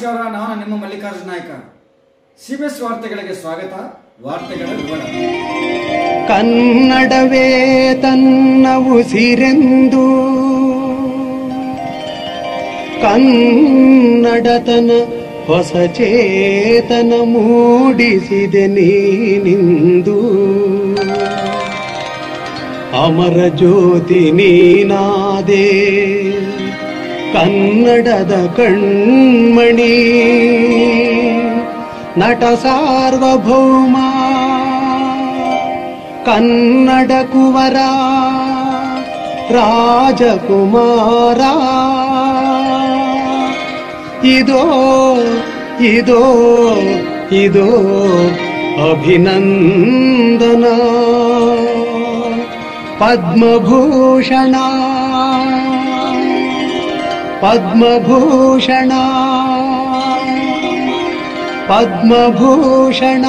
ನಮಸ್ಕಾರ ನಾನು ನಿಮ್ಮ ಮಲ್ಲಿಕಾರ್ಜುನ ನಾಯ್ಕ ಸಿಬಿಎಸ್ ವಾರ್ತೆಗಳಿಗೆ ಸ್ವಾಗತ ವಾರ್ತೆಗಳ ವಿವರ ಕನ್ನಡವೇ ತನ್ನ ಉಸಿರೆಂದು ಕನ್ನಡತನ ಹೊಸ ಚೇತನ ಮೂಡಿಸಿದೆ ನೀನಿಂದು ಅಮರ ಜ್ಯೋತಿ ನೀನಾದೆ ಕನ್ನಡದ ಕಣ್ಮಣಿ ನಟ ಸಾರ್ವಭೌಮ ಕನ್ನಡ ಕುವರ ರಾಜಕುಮಾರ ಇದೋ ಇದೋ ಇದೋ ಅಭಿನಂದನ ಪದ್ಮಭೂಷಣ ಪದ್ಮಭೂಷಣ ಪದ್ಮಭೂಷಣ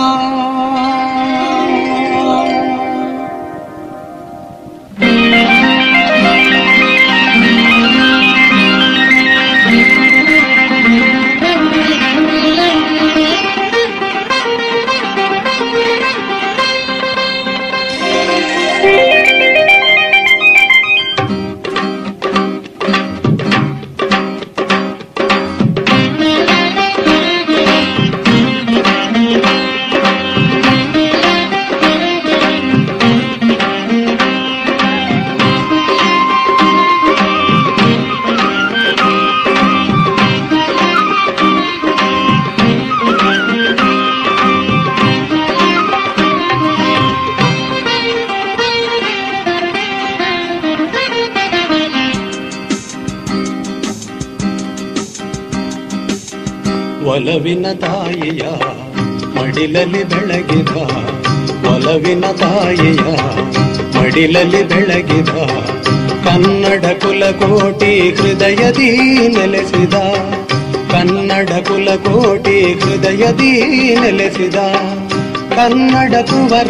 ಒಲವಿನ ತಾಯಿಯ ಮಡಿಲಲ್ಲಿ ಬೆಳಗಿದ ಒಲವಿನ ತಾಯಿಯ ಮಡಿಲಲ್ಲಿ ಬೆಳಗಿದ ಕನ್ನಡ ಕುಲಕೋಟಿ ಹೃದಯದಿ ನೆಲೆಸಿದ ಕನ್ನಡ ಕುಲಕೋಟಿ ಹೃದಯದಿ ನೆಲೆಸಿದ ಕನ್ನಡ ಕುವರ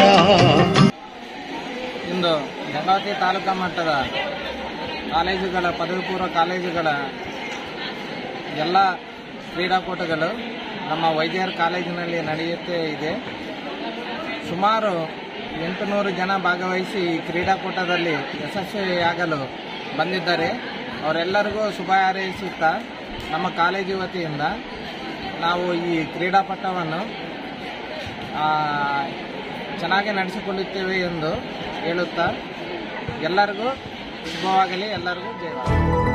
ಇಂದು ಗಂಗಾವತಿ ತಾಲೂಕಾ ಮಟ್ಟದ ಕಾಲೇಜುಗಳ ಪದವಿ ಪೂರ್ವ ಕಾಲೇಜುಗಳ ಎಲ್ಲ ಕ್ರೀಡಾಕೂಟಗಳು ನಮ್ಮ ವೈದ್ಯರ ಕಾಲೇಜಿನಲ್ಲಿ ನಡೆಯುತ್ತೇ ಇದೆ ಸುಮಾರು ಎಂಟುನೂರು ಜನ ಭಾಗವಹಿಸಿ ಈ ಕ್ರೀಡಾಕೂಟದಲ್ಲಿ ಯಶಸ್ವಿಯಾಗಲು ಬಂದಿದ್ದಾರೆ ಅವರೆಲ್ಲರಿಗೂ ಶುಭ ಹಾರೈಸುತ್ತಾ ನಮ್ಮ ಕಾಲೇಜು ವತಿಯಿಂದ ನಾವು ಈ ಕ್ರೀಡಾಪಟವನ್ನು ಆ, ಚೆನ್ನಾಗಿ ನಡೆಸಿಕೊಳ್ಳುತ್ತೇವೆ ಎಂದು ಹೇಳುತ್ತಾ ಎಲ್ಲರಿಗೂ ಶುಭವಾಗಲಿ ಎಲ್ಲರಿಗೂ ಜಯವಾಗಲಿ